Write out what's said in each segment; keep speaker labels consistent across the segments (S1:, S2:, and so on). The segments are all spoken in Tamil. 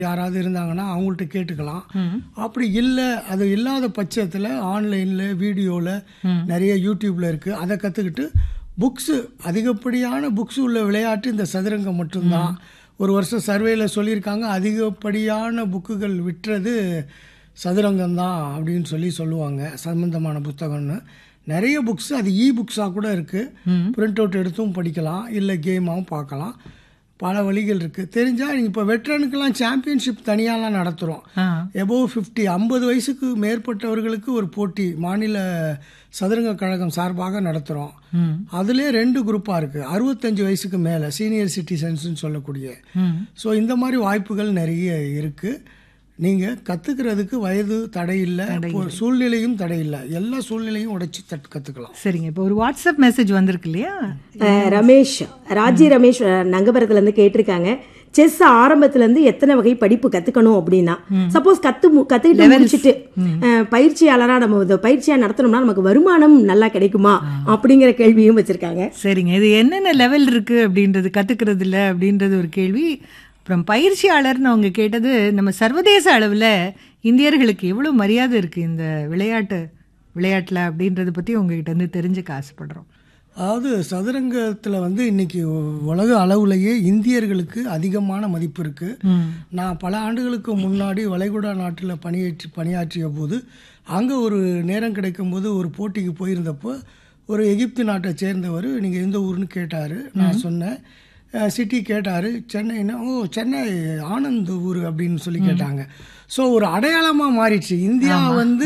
S1: யாராவது இருந்தாங்கன்னா அவங்கள்ட்ட கேட்டுக்கலாம் அப்படி இல்லை அது இல்லாத பட்சத்தில் ஆன்லைனில் வீடியோவில் நிறைய யூடியூப்பில் இருக்குது அதை கற்றுக்கிட்டு புக்ஸு அதிகப்படியான புக்ஸ் உள்ள விளையாட்டு இந்த சதுரங்கம் மட்டும்தான் ஒரு வருஷம் சர்வேயில் சொல்லியிருக்காங்க அதிகப்படியான புக்குகள் விற்றது சதுரங்கம் தான் அப்படின்னு சொல்லி சொல்லுவாங்க சம்பந்தமான புத்தகம்னு நிறைய புக்ஸ் அது இ புக்ஸாக கூட இருக்குது பிரிண்ட் அவுட் எடுத்தும் படிக்கலாம் இல்லை கேமாகவும் பார்க்கலாம் பல வழிகள் இருக்குது தெரிஞ்சால் இப்போ வெட்ரனுக்கெல்லாம் சாம்பியன்ஷிப் தனியாலாம் நடத்துகிறோம்
S2: ஆ
S1: எபோவ் ஃபிஃப்டி ஐம்பது வயசுக்கு மேற்பட்டவர்களுக்கு ஒரு போட்டி மாநில சதுரங்க கழகம் சார்பாக நடத்துகிறோம்
S2: ம்
S1: அதுலேயே ரெண்டு குரூப்பாக இருக்குது அறுபத்தஞ்சு வயசுக்கு மேலே சீனியர் சிட்டிசன்ஸ்னு சொல்லக்கூடிய
S2: ம்
S1: ஸோ இந்த மாதிரி வாய்ப்புகள் நிறைய இருக்குது நீங்கள் கற்றுக்கிறதுக்கு வயது தடை இல்லை சூழ்நிலையும் தடை இல்லை எல்லா சூழ்நிலையும் உடைச்சி தட் கற்றுக்கலாம்
S2: சரிங்க இப்போ ஒரு வாட்ஸ்அப் மெசேஜ் வந்திருக்கு இல்லையா
S3: அஹ், ரமேஷ் ராஜி ரமேஷ் அஹ், நங்கபுரத்துல இருந்து கேட்டிருக்காங்க செஸ் ஆரம்பத்துல இருந்து எத்தனை வகை படிப்பு கத்துக்கணும் அப்படின்னா சப்போஸ் கத்து மு- கத்துக்கிட்டு முடிச்சிட்டு அஹ், பயிற்சியாளரா நம்ம இதை பயிற்சியா நடத்தணும்னா நமக்கு வருமானம் நல்லா கிடைக்குமா அப்படிங்கிற கேள்வியும் வச்சிருக்காங்க
S2: சரிங்க இது என்னென்ன லெவல் இருக்கு அப்படின்றது கத்துக்கிறது இல்ல அப்படின்றது ஒரு கேள்வி அப்புறம் பயிற்சியாளர்னு அவங்க கேட்டது நம்ம சர்வதேச அளவில் இந்தியர்களுக்கு எவ்வளோ மரியாதை இருக்கு இந்த விளையாட்டு விளையாட்டில் அப்படின்றத பற்றி உங்ககிட்ட இருந்து தெரிஞ்சுக்க ஆசைப்படுறோம்
S1: அதாவது சதுரங்கத்தில் வந்து இன்னைக்கு உலக அளவுலேயே இந்தியர்களுக்கு அதிகமான மதிப்பு இருக்குது நான் பல ஆண்டுகளுக்கு முன்னாடி வளைகுடா நாட்டில் பணியாற்றி பணியாற்றிய போது அங்கே ஒரு நேரம் கிடைக்கும்போது ஒரு போட்டிக்கு போயிருந்தப்போ ஒரு எகிப்து நாட்டை சேர்ந்தவர் நீங்கள் எந்த ஊர்னு கேட்டார் நான் சொன்னேன் சிட்டி கேட்டார் சென்னைன்னா ஓ சென்னை ஆனந்த் ஊர் அப்படின்னு சொல்லி கேட்டாங்க ஸோ ஒரு அடையாளமாக மாறிடுச்சு இந்தியா வந்து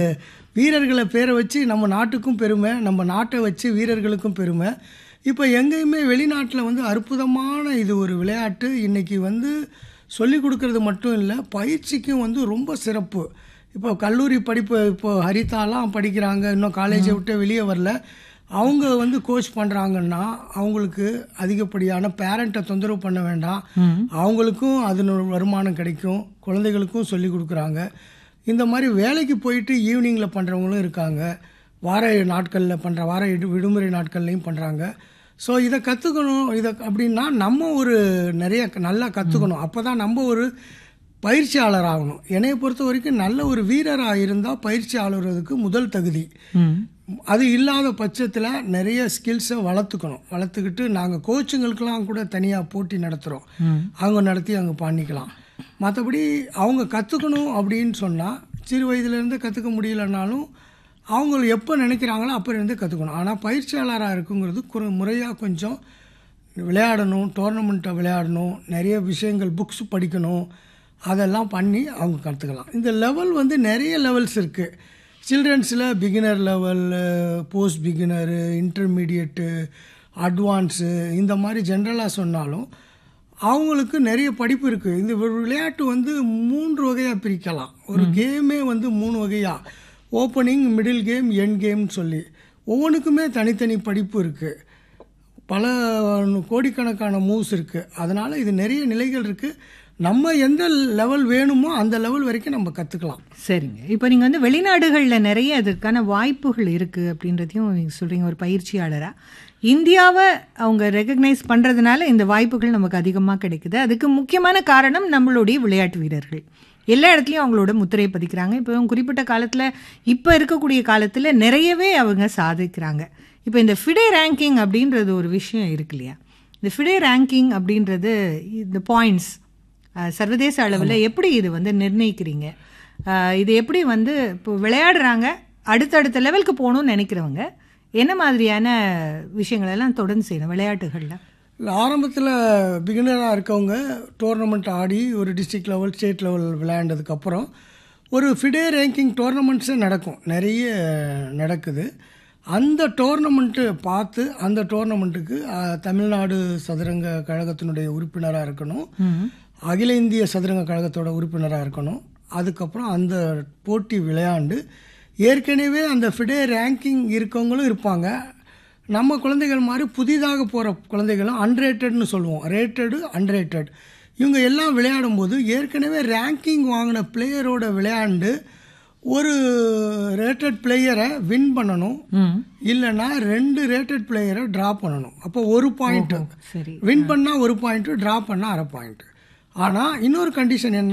S1: வீரர்களை பேரை வச்சு நம்ம நாட்டுக்கும் பெருமை நம்ம நாட்டை வச்சு வீரர்களுக்கும் பெருமை இப்போ எங்கேயுமே வெளிநாட்டில் வந்து அற்புதமான இது ஒரு விளையாட்டு இன்னைக்கு வந்து சொல்லி கொடுக்கறது மட்டும் இல்லை பயிற்சிக்கும் வந்து ரொம்ப சிறப்பு இப்போ கல்லூரி படிப்பு இப்போ ஹரிதாலாம் படிக்கிறாங்க இன்னும் காலேஜை விட்டு வெளியே வரல அவங்க வந்து கோச் பண்ணுறாங்கன்னா அவங்களுக்கு அதிகப்படியான பேரண்ட்டை தொந்தரவு பண்ண வேண்டாம் அவங்களுக்கும் அதனோட வருமானம் கிடைக்கும் குழந்தைகளுக்கும் சொல்லி கொடுக்குறாங்க இந்த மாதிரி வேலைக்கு போயிட்டு ஈவினிங்கில் பண்ணுறவங்களும் இருக்காங்க வார நாட்களில் பண்ணுற வார இடு- விடுமுறை நாட்கள்லையும் பண்ணுறாங்க ஸோ இதை கற்றுக்கணும் இதை அப்படின்னா நம்ம ஒரு நிறைய க- நல்லா கற்றுக்கணும் அப்போ தான் நம்ம ஒரு பயிற்சியாளர் ஆகணும் என்னைய பொறுத்த வரைக்கும் நல்ல ஒரு வீரராக இருந்தால் பயிற்சியாளருக்கு முதல் தகுதி
S2: ம்
S1: அது இல்லாத பட்சத்தில் நிறைய ஸ்கில்ஸை வளர்த்துக்கணும் வளர்த்துக்கிட்டு நாங்கள் கோச்சுங்களுக்கெல்லாம் கூட தனியாக போட்டி நடத்துகிறோம் அவங்க நடத்தி அங்கே பண்ணிக்கலாம் மற்றபடி அவங்க கற்றுக்கணும் அப்படின்னு சொன்னால் சிறு வயதுலேருந்து கற்றுக்க முடியலனாலும் அவங்க எப்போ நினைக்கிறாங்களோ அப்போ இருந்து கற்றுக்கணும் ஆனால் பயிற்சியாளராக இருக்குங்கிறது குறு முறையாக கொஞ்சம் விளையாடணும் டோர்னமெண்ட்டை விளையாடணும் நிறைய விஷயங்கள் புக்ஸ் படிக்கணும் அதெல்லாம் பண்ணி அவங்க கற்றுக்கலாம் இந்த லெவல் வந்து நிறைய லெவல்ஸ் இருக்குது சில்ட்ரன்ஸில் beginner level post beginner intermediate advance இந்த மாதிரி ஜென்ரலாக சொன்னாலும் அவங்களுக்கு நிறைய படிப்பு இருக்குது இந்த ஒரு விளையாட்டு வந்து மூன்று வகையாக பிரிக்கலாம் ஒரு கேமே வந்து மூணு வகையாக ஓப்பனிங் மிடில் கேம் எண்ட் கேம்னு சொல்லி ஒவ்வொன்றுக்குமே தனித்தனி படிப்பு இருக்குது பல கோடிக்கணக்கான மூவ்ஸ் இருக்குது அதனால் இது நிறைய நிலைகள் இருக்குது நம்ம எந்த லெவல் வேணுமோ அந்த லெவல் வரைக்கும் நம்ம கற்றுக்கலாம்
S2: சரிங்க இப்போ நீங்கள் வந்து வெளிநாடுகளில் நிறைய அதற்கான வாய்ப்புகள் இருக்குது அப்படின்றதையும் நீங்கள் சொல்கிறீங்க ஒரு பயிற்சியாளராக இந்தியாவை அவங்க ரெகக்னைஸ் பண்ணுறதுனால இந்த வாய்ப்புகள் நமக்கு அதிகமாக கிடைக்குது அதுக்கு முக்கியமான காரணம் நம்மளுடைய விளையாட்டு வீரர்கள் எல்லா இடத்துலையும் அவங்களோட முத்திரையை பதிக்கிறாங்க இப்போ குறிப்பிட்ட காலத்தில் இப்போ இருக்கக்கூடிய காலத்தில் நிறையவே அவங்க சாதிக்கிறாங்க இப்போ இந்த ஃபிடே ரேங்கிங் அப்படின்றது ஒரு விஷயம் இருக்கு இல்லையா இந்த ஃபிடே ரேங்கிங் அப்படின்றது இந்த பாயிண்ட்ஸ் அஹ், சர்வதேச அளவில் எப்படி இது வந்து நிர்ணயிக்கிறீங்க அஹ், இது எப்படி வந்து இப்போ விளையாடுறாங்க அடுத்தடுத்த லெவலுக்கு போகணும்னு நினைக்கிறவங்க என்ன மாதிரியான விஷயங்கள் எல்லாம் தொடர்ந்து செய்யணும் விளையாட்டுகளில்
S1: ஆரம்பத்தில் பிகினராக இருக்கவங்க டோர்னமெண்ட் ஆடி ஒரு டிஸ்ட்ரிக்ட் லெவல் ஸ்டேட் லெவல் விளையாண்டதுக்கப்புறம் ஒரு ஃபிடே ரேங்கிங் டோர்னமெண்ட்ஸே நடக்கும் நிறைய நடக்குது அந்த டோர்னமெண்ட்டு பார்த்து அந்த டோர்னமெண்ட்டுக்கு அஹ், தமிழ்நாடு சதுரங்க கழகத்தினுடைய உறுப்பினராக இருக்கணும் அகில இந்திய சதுரங்க கழகத்தோட உறுப்பினராக இருக்கணும் அதுக்கப்புறம் அந்த போட்டி விளையாண்டு ஏற்கனவே அந்த ஃபிடே ரேங்கிங் இருக்கவங்களும் இருப்பாங்க நம்ம குழந்தைகள் மாதிரி புதிதாக போகிற குழந்தைகளும் அன்ரேட்டட்னு சொல்லுவோம் ரேட்டடு அன்ரேட்டட் இவங்க எல்லாம் விளையாடும்போது ஏற்கனவே ரேங்கிங் வாங்கின பிளேயரோட விளையாண்டு ஒரு ரேட்டட் பிளேயரை வின் பண்ணணும் இல்லைன்னா ரெண்டு ரேட்டட் பிளேயரை ட்ரா பண்ணணும் அப்போ ஒரு பாயிண்ட்டு
S2: சரி
S1: வின் பண்ணால் ஒரு பாயிண்ட்டு ட்ரா பண்ணால் அரை பாயிண்ட்டு ஆனால் இன்னொரு கண்டிஷன் என்ன